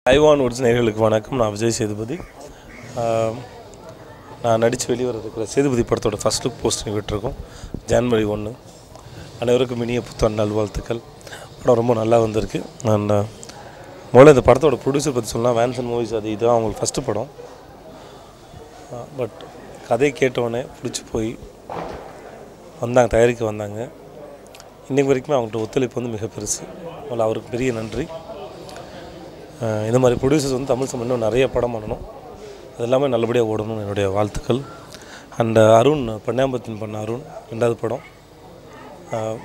ஐவான் woods நேர்களுக்கு வணக்கம் நான் விஜய் சேதுபதி ஆம், நான் நடித்து வெளிவரதுக்குற சேதுபதி படத்தோட ஃபஸ்ட் லுக் போஸ்டிங் விட்டுருக்கோம் ஜான்வரி ஒன்று அனைவருக்கும் இனிய புத்தாண்டு நல்வாழ்த்துக்கள் படம் ரொம்ப நல்லா வந்திருக்கு அண்ட் முதல்ல இந்த படத்தோட ப்ரொடியூசர் பற்றி சொல்லலாம் வேன்சன் மூவிஸ் அது இதுதான் அவங்களுக்கு ஃபஸ்ட்டு படம் பட் கதை கேட்டவுடனே பிடிச்சி போய் வந்தாங்க தயாரிக்க வந்தாங்க இன்றைக்கு வரைக்குமே அவங்கள்ட்ட ஒத்துழைப்பு வந்து மிக பெருசு முதல்ல அவருக்கு பெரிய நன்றி அஹ் இந்த மாதிரி ப்ரொடியூசர்ஸ் வந்து தமிழ் சம்பந்தம் இன்னும் நிறைய படம் பண்ணணும் அது எல்லாமே நல்லபடியாக ஓடணும்னு என்னுடைய வாழ்த்துக்கள் அண்ட் அருண் பண்ணாம்பத்தின் பண்ண அருண் ரெண்டாவது படம் அஹ்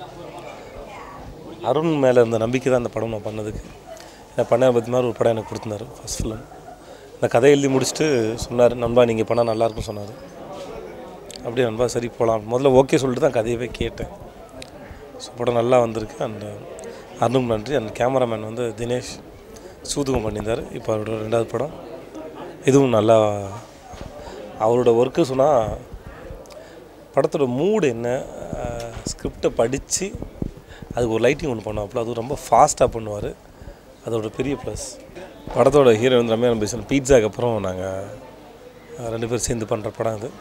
அருண் மேலே இருந்த நம்பிக்கை தான் இந்த படம் நான் பண்ணதுக்கு ஏன்னா பண்ணாம்பத்தி மாதிரி ஒரு படம் எனக்கு கொடுத்துருந்தாரு ஃபஸ்ட் ஃபிலிம் இந்த கதை எழுதி முடிச்சுட்டு சொன்னார் நண்பா நீங்கள் பண்ணால் நல்லாயிருக்கும் சொன்னார் அப்படியே நண்பா சரி போகலாம் முதல்ல ஓகே சொல்லிட்டு தான் கதையவே கேட்டேன் ஸோ படம் நல்லா வந்திருக்கு அண்ட் அருணும் நன்றி அண்ட் கேமராமேன் வந்து தினேஷ் சூதுகம் பண்ணியிருந்தார் இப்போ அவரோட ரெண்டாவது படம் இதுவும் நல்லா அவரோட ஒர்க்கு சொன்னால் படத்தோட மூடு என்ன ஸ்கிரிப்டை படித்து அதுக்கு ஒரு லைட்டிங் ஒன்று பண்ணுவாப்புல அது ரொம்ப ஃபாஸ்ட்டாக பண்ணுவார் அதோட பெரிய ப்ளஸ் படத்தோட ஹீரோ வந்து ரம்யா நம்பீசன் பீட்சாக்கு அப்புறம் நாங்கள் ரெண்டு பேரும் சேர்ந்து பண்ணுற படம் இது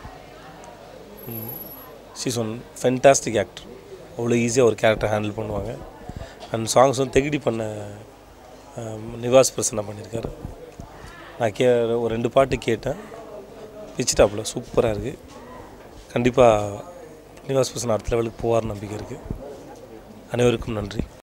ஷீஸ் ஒன் ஃபென்டாஸ்டிக் ஆக்டர் அவ்வளோ ஈஸியாக ஒரு கேரக்டர் ஹேண்டில் பண்ணுவாங்க அண்ட் சாங்ஸ் வந்து தெகிடி பண்ண அஹ், நிவாஸ் பிரசன்னா பண்ணியிருக்காரு நான் கே ஒரு ரெண்டு பாட்டு கேட்டேன் பிச்சிட்டாப்புல சூப்பராக இருக்குது கண்டிப்பாக நிவாஸ் பிரசன்னா அடுத்த லெவலுக்கு போவார் நம்பிக்கை இருக்குது அனைவருக்கும் நன்றி